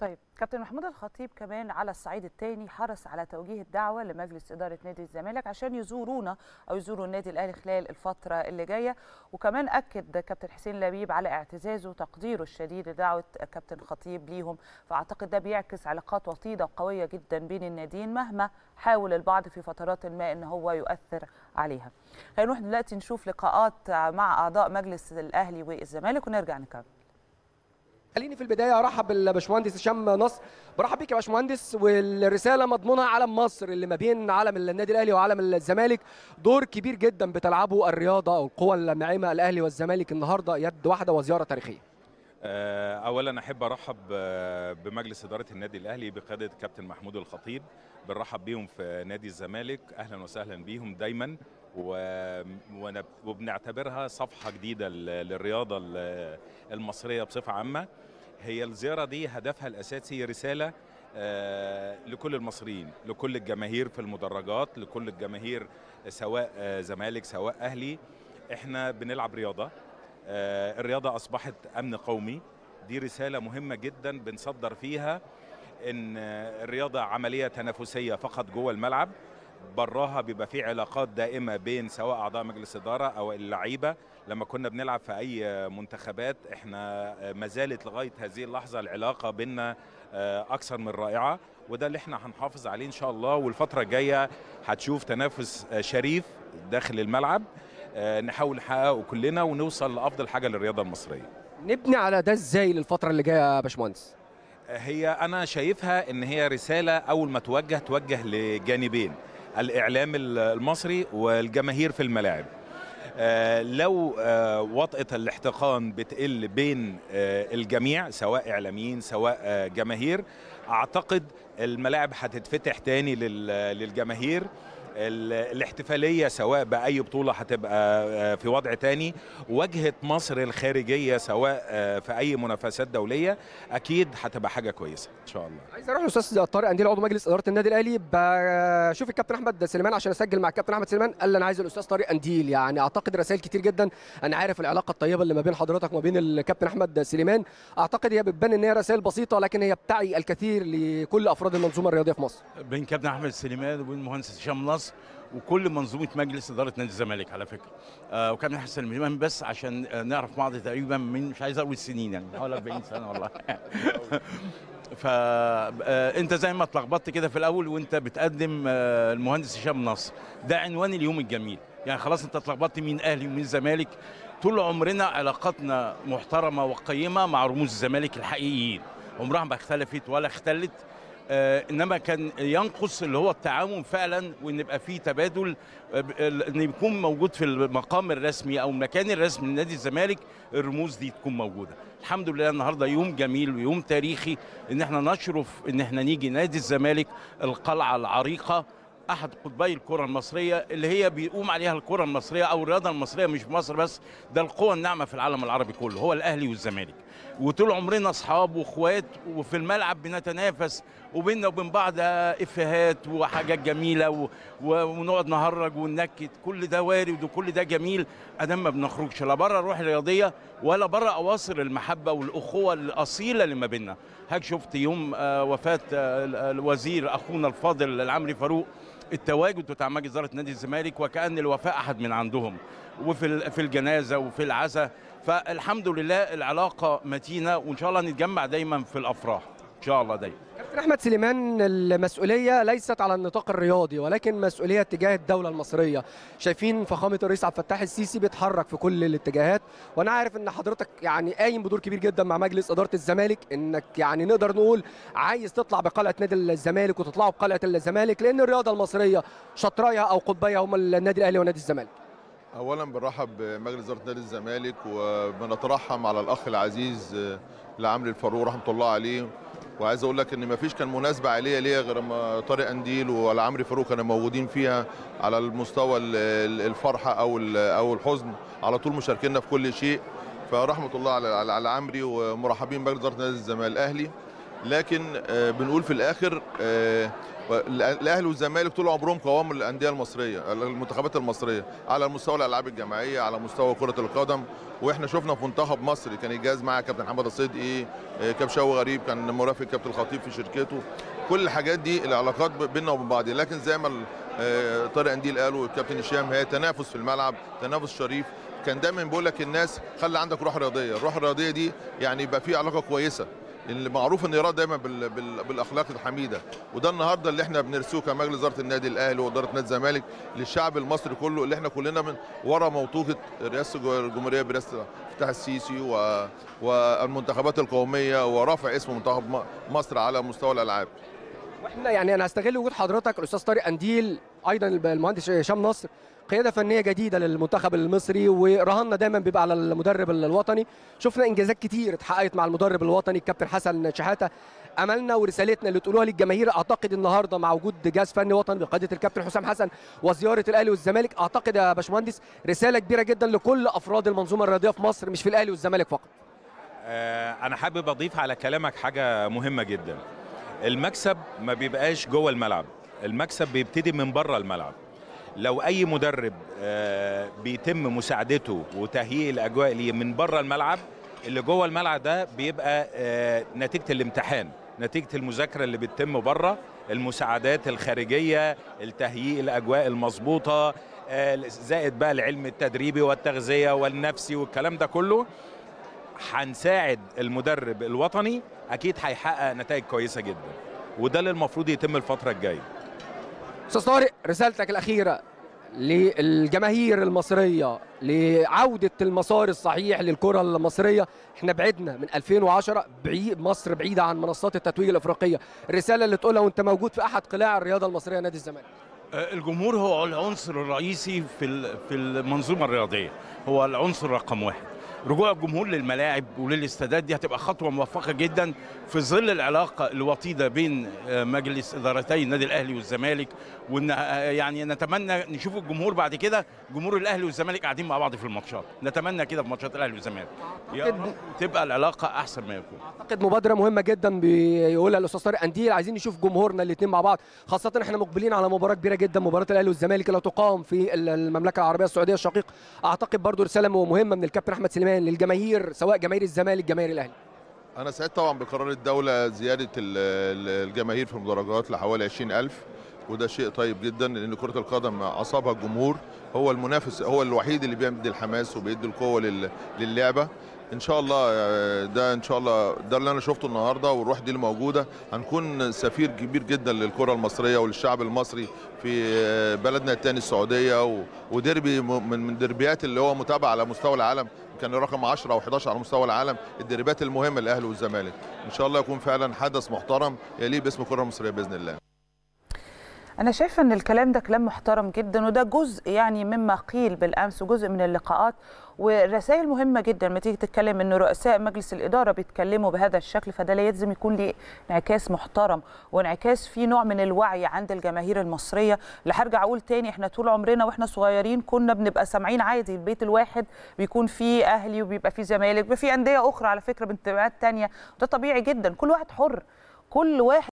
طيب كابتن محمود الخطيب كمان على الصعيد الثاني حرص على توجيه الدعوه لمجلس اداره نادي الزمالك عشان يزورونا او يزوروا النادي الاهلي خلال الفتره اللي جايه وكمان اكد كابتن حسين لبيب على اعتزازه وتقديره الشديد لدعوه كابتن خطيب ليهم فاعتقد ده بيعكس علاقات وطيده وقويه جدا بين الناديين مهما حاول البعض في فترات ما ان هو يؤثر عليها. خلينا نروح دلوقتي نشوف لقاءات مع اعضاء مجلس الاهلي والزمالك ونرجع نكمل. خليني في البدايه ارحب بالباشمهندس هشام نصر برحب بيك يا باشمهندس والرساله مضمونها علم مصر اللي ما بين علم النادي الاهلي وعلم الزمالك دور كبير جدا بتلعبه الرياضه او القوى الناعمه الاهلي والزمالك النهارده يد واحده وزياره تاريخيه اولا احب ارحب بمجلس اداره النادي الاهلي بقياده كابتن محمود الخطيب بنرحب بيهم في نادي الزمالك اهلا وسهلا بيهم دايما وبنعتبرها صفحه جديده للرياضه المصريه بصفه عامه هي الزياره دي هدفها الاساسي رساله لكل المصريين لكل الجماهير في المدرجات لكل الجماهير سواء زمالك سواء اهلي احنا بنلعب رياضه الرياضه اصبحت امن قومي دي رساله مهمه جدا بنصدر فيها ان الرياضه عمليه تنافسيه فقط جوه الملعب براها بيبقى في علاقات دائمه بين سواء اعضاء مجلس اداره او اللعيبه لما كنا بنلعب في اي منتخبات احنا ما زالت لغايه هذه اللحظه العلاقه بيننا اكثر من رائعه وده اللي احنا هنحافظ عليه ان شاء الله والفتره الجايه هتشوف تنافس شريف داخل الملعب نحاول نحققه كلنا ونوصل لافضل حاجه للرياضه المصريه نبني على ده ازاي للفتره اللي جايه يا باشمهندس هي انا شايفها ان هي رساله اول ما توجه توجه لجانبين الاعلام المصري والجماهير في الملاعب آه لو آه وطأة الاحتقان بتقل بين آه الجميع سواء اعلاميين سواء جماهير اعتقد الملاعب هتتفتح تاني للجماهير الاحتفالية سواء بأي بطولة هتبقى في وضع تاني واجهة مصر الخارجية سواء في أي منافسات دولية أكيد هتبقى حاجة كويسة إن شاء الله عايز أروح للأستاذ طارق أنديل عضو مجلس إدارة النادي الأهلي بشوف الكابتن أحمد سليمان عشان أسجل مع الكابتن أحمد سليمان قال لي أنا عايز الأستاذ طارق أنديل يعني أعتقد رسائل كتير جدا أنا عارف العلاقة الطيبة اللي ما بين حضرتك وما بين الكابتن أحمد سليمان أعتقد هي بتبان إن هي رسائل بسيطة لكن هي بتعي الكثير لكل أفراد المنظومة الرياضية في مصر بين كابتن أحمد سليمان وبين المهندس هشام نصر وكل منظومه مجلس اداره نادي الزمالك على فكره آه وكابتن حسن سليمان بس عشان آه نعرف بعض تقريبا من مش عايز اقول سنين يعني حوالي 40 سنه والله فانت زي ما اتلخبطت كده في الاول وانت بتقدم آه المهندس هشام نصر ده عنوان اليوم الجميل يعني خلاص انت اتلخبطت مين اهلي ومين زمالك طول عمرنا علاقاتنا محترمه وقيمه مع رموز الزمالك الحقيقيين عمرها ما اختلفت ولا اختلت آه انما كان ينقص اللي هو التعاون فعلا وان يبقى فيه تبادل آه ان يكون موجود في المقام الرسمي او المكان الرسمي لنادي الزمالك الرموز دي تكون موجوده الحمد لله النهارده يوم جميل ويوم تاريخي ان احنا نشرف ان احنا نيجي نادي الزمالك القلعه العريقه احد قطبي الكره المصريه اللي هي بيقوم عليها الكره المصريه او الرياضه المصريه مش في مصر بس ده القوى الناعمه في العالم العربي كله هو الاهلي والزمالك وطول عمرنا اصحاب واخوات وفي الملعب بنتنافس وبيننا وبين بعض افيهات وحاجات جميله و... ونقعد نهرج وننكت كل ده وارد وكل ده جميل ادام ما بنخرجش لا بره الروح الرياضيه ولا بره اواصر المحبه والاخوه الاصيله اللي ما بيننا هاك شفت يوم وفاه الوزير اخونا الفاضل العمري فاروق التواجد بتاع مجلس اداره نادي الزمالك وكان الوفاء احد من عندهم وفي في الجنازه وفي العزاء فالحمد لله العلاقه متينه وان شاء الله نتجمع دايما في الافراح ان شاء الله دايما كابتن احمد سليمان المسؤوليه ليست على النطاق الرياضي ولكن مسؤوليه تجاه الدوله المصريه شايفين فخامه الرئيس عبد الفتاح السيسي بيتحرك في كل الاتجاهات وانا عارف ان حضرتك يعني قايم بدور كبير جدا مع مجلس اداره الزمالك انك يعني نقدر نقول عايز تطلع بقلعه نادي الزمالك وتطلعوا بقلعه الزمالك لان الرياضه المصريه شطرايها او قطبيها هم النادي الاهلي ونادي الزمالك اولا بنرحب بمجلس اداره نادي الزمالك وبنترحم على الاخ العزيز لعمرو الفاروق رحمه الله عليه وعايز اقول لك ان ما فيش كان مناسبه عائليه ليا غير ما طارق انديل والعمري فاروق كانوا موجودين فيها على المستوى الفرحه او او الحزن على طول مشاركينا في كل شيء فرحمه الله على على عمري ومرحبين بمجلس اداره نادي الزمالك الاهلي لكن آه، بنقول في الاخر آه، الاهلي والزمالك طول عمرهم قوام الانديه المصريه المنتخبات المصريه على مستوى الالعاب الجماعيه على مستوى كره القدم واحنا شفنا في منتخب مصر كان يجاز مع كابتن حمد الصدقي آه، كاب شوقي غريب كان مرافق كابتن الخطيب في شركته كل الحاجات دي العلاقات بيننا وبين بعض لكن زي ما ال- آه، طارق انديل قال والكابتن هشام هي تنافس في الملعب تنافس شريف كان دايما بيقول لك الناس خلي عندك روح رياضيه الروح الرياضيه دي يعني يبقى في علاقه كويسه اللي معروف ان ايراد دايما بال... بال... بالاخلاق الحميده وده النهارده اللي احنا بنرسوه كمجلس اداره النادي الاهلي واداره نادي الزمالك للشعب المصري كله اللي احنا كلنا من ورا موطوقه رئاسه الجمهوريه برئاسه فتح السيسي و... والمنتخبات القوميه ورفع اسم منتخب م- مصر على مستوى الالعاب واحنا يعني انا هستغل وجود حضرتك الاستاذ طارق انديل ايضا المهندس هشام نصر قياده فنيه جديده للمنتخب المصري ورهاننا دايما بيبقى على المدرب الوطني شفنا انجازات كتير اتحققت مع المدرب الوطني الكابتن حسن شحاته املنا ورسالتنا اللي تقولوها للجماهير اعتقد النهارده مع وجود جهاز فني وطني بقياده الكابتن حسام حسن وزياره الاهلي والزمالك اعتقد يا باشمهندس رساله كبيره جدا لكل افراد المنظومه الرياضيه في مصر مش في الاهلي والزمالك فقط آه، انا حابب اضيف على كلامك حاجه مهمه جدا المكسب ما بيبقاش جوه الملعب المكسب بيبتدي من بره الملعب لو اي مدرب آه، بيتم مساعدته وتهيئ الاجواء ليه من بره الملعب اللي جوه الملعب ده بيبقى آه، نتيجه الامتحان نتيجه المذاكره اللي بتتم بره المساعدات الخارجيه التهيئ الاجواء المظبوطه آه، زائد بقى العلم التدريبي والتغذيه والنفسي والكلام ده كله هنساعد المدرب الوطني اكيد هيحقق نتائج كويسه جدا وده اللي المفروض يتم الفتره الجايه استاذ طارق رسالتك الاخيره للجماهير المصريه لعوده المسار الصحيح للكره المصريه احنا بعدنا من 2010 بعيد مصر بعيده عن منصات التتويج الافريقيه الرساله اللي تقولها وانت موجود في احد قلاع الرياضه المصريه نادي الزمالك آه، الجمهور هو العنصر الرئيسي في ال- في المنظومه الرياضيه هو العنصر رقم واحد رجوع الجمهور للملاعب وللاستادات دي هتبقى خطوه موفقه جدا في ظل العلاقه الوطيده بين آه، مجلس ادارتي النادي الاهلي والزمالك وان آه، يعني نتمنى نشوف الجمهور بعد كده جمهور الاهلي والزمالك قاعدين مع بعض في الماتشات نتمنى كده في ماتشات الاهلي والزمالك يا رب تبقى العلاقه احسن ما يكون اعتقد مبادره مهمه جدا بيقولها الاستاذ طارق انديل عايزين نشوف جمهورنا الاثنين مع بعض خاصه احنا مقبلين على مباراه كبيره جدا مباراه الاهلي والزمالك اللي تقام في المملكه العربيه السعوديه الشقيق اعتقد برضو رساله مهمه من الكابتن احمد سليمان للجماهير سواء جماهير الزمالك جماهير الاهلي انا سعيد طبعا بقرار الدوله زياده ال- ال- الجماهير في المدرجات لحوالي 20000 وده شيء طيب جدا لان كره القدم اعصابها الجمهور هو المنافس هو الوحيد اللي بيدي الحماس وبيدي القوه لل- للعبه ان شاء الله آه، ده ان شاء الله ده اللي انا شفته النهارده والروح دي اللي موجوده هنكون سفير كبير جدا للكره المصريه وللشعب المصري في آه، بلدنا الثاني السعوديه و- وديربي م- من من دربيات اللي هو متابع على مستوى العالم كان رقم 10 او 11 على مستوى العالم الدربات المهمه للاهلي والزمالك ان شاء الله يكون فعلا حدث محترم يليق باسم الكره المصريه باذن الله أنا شايفة إن الكلام ده كلام محترم جدا وده جزء يعني مما قيل بالأمس وجزء من اللقاءات ورسائل مهمة جدا لما تيجي تتكلم إن رؤساء مجلس الإدارة بيتكلموا بهذا الشكل فده لازم يكون ليه انعكاس محترم وانعكاس فيه نوع من الوعي عند الجماهير المصرية اللي هرجع أقول تاني إحنا طول عمرنا وإحنا صغيرين كنا بنبقى سامعين عادي البيت الواحد بيكون فيه أهلي وبيبقى فيه زمالك بيبقى فيه أندية أخرى على فكرة بانتماءات تانية وده طبيعي جدا كل واحد حر كل واحد